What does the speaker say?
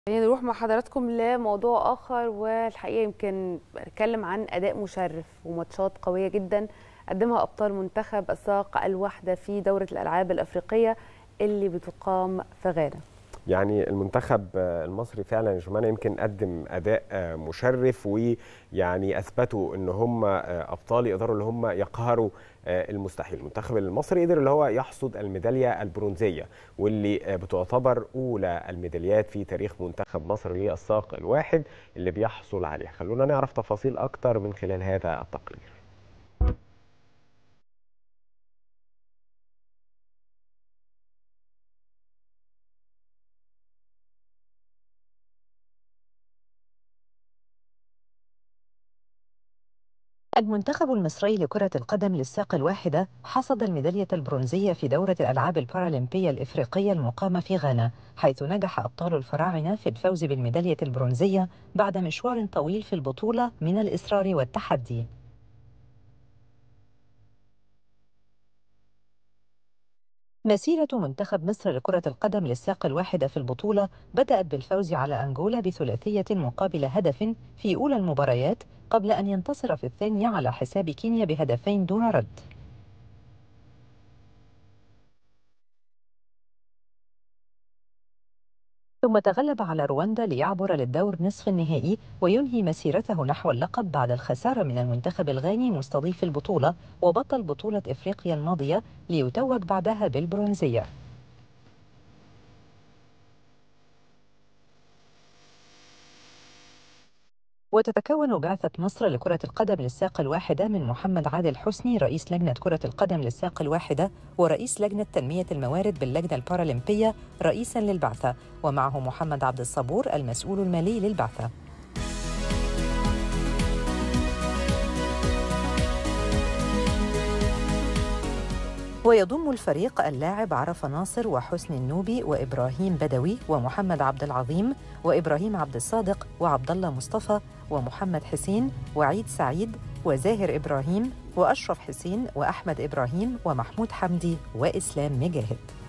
خلينا نروح مع حضراتكم لموضوع آخر والحقيقة يمكن نتكلم عن أداء مشرف وماتشات قوية جدا قدمها أبطال منتخب الساق الواحدة في دورة الألعاب الأفريقية اللي بتقام في غانا يعني المنتخب المصري فعلا يا جماعه يمكن قدم اداء مشرف ويعني اثبتوا ان هم ابطال يقدروا اللي هم يقهروا المستحيل المنتخب المصري قدر اللي هو يحصد الميداليه البرونزيه واللي بتعتبر اولى الميداليات في تاريخ منتخب مصر للساق الواحد اللي بيحصل عليها خلونا نعرف تفاصيل اكتر من خلال هذا التقرير المنتخب المصري لكرة القدم للساق الواحدة حصد الميدالية البرونزية في دورة الألعاب البارالمبية الإفريقية المقامة في غانا حيث نجح أبطال الفراعنة في الفوز بالميدالية البرونزية بعد مشوار طويل في البطولة من الإصرار والتحدي مسيرة منتخب مصر لكرة القدم للساق الواحدة في البطولة بدأت بالفوز على أنجولا بثلاثية مقابل هدف في أولى المباريات قبل أن ينتصر في الثانية على حساب كينيا بهدفين دون رد ثم تغلب على رواندا ليعبر للدور نصف النهائي وينهي مسيرته نحو اللقب بعد الخسارة من المنتخب الغاني مستضيف البطولة وبطل بطولة إفريقيا الماضية ليتوج بعدها بالبرونزية وتتكون بعثة مصر لكرة القدم للساق الواحدة من محمد عادل حسني رئيس لجنة كرة القدم للساق الواحدة ورئيس لجنة تنمية الموارد باللجنة البارالمبية رئيسا للبعثة ومعه محمد عبد الصبور المسؤول المالي للبعثة ويضم الفريق اللاعب عرفة ناصر وحسني النوبي وإبراهيم بدوي ومحمد عبد العظيم وإبراهيم عبد الصادق وعبد الله مصطفى ومحمد حسين وعيد سعيد وزاهر إبراهيم وأشرف حسين وأحمد إبراهيم ومحمود حمدي وإسلام مجاهد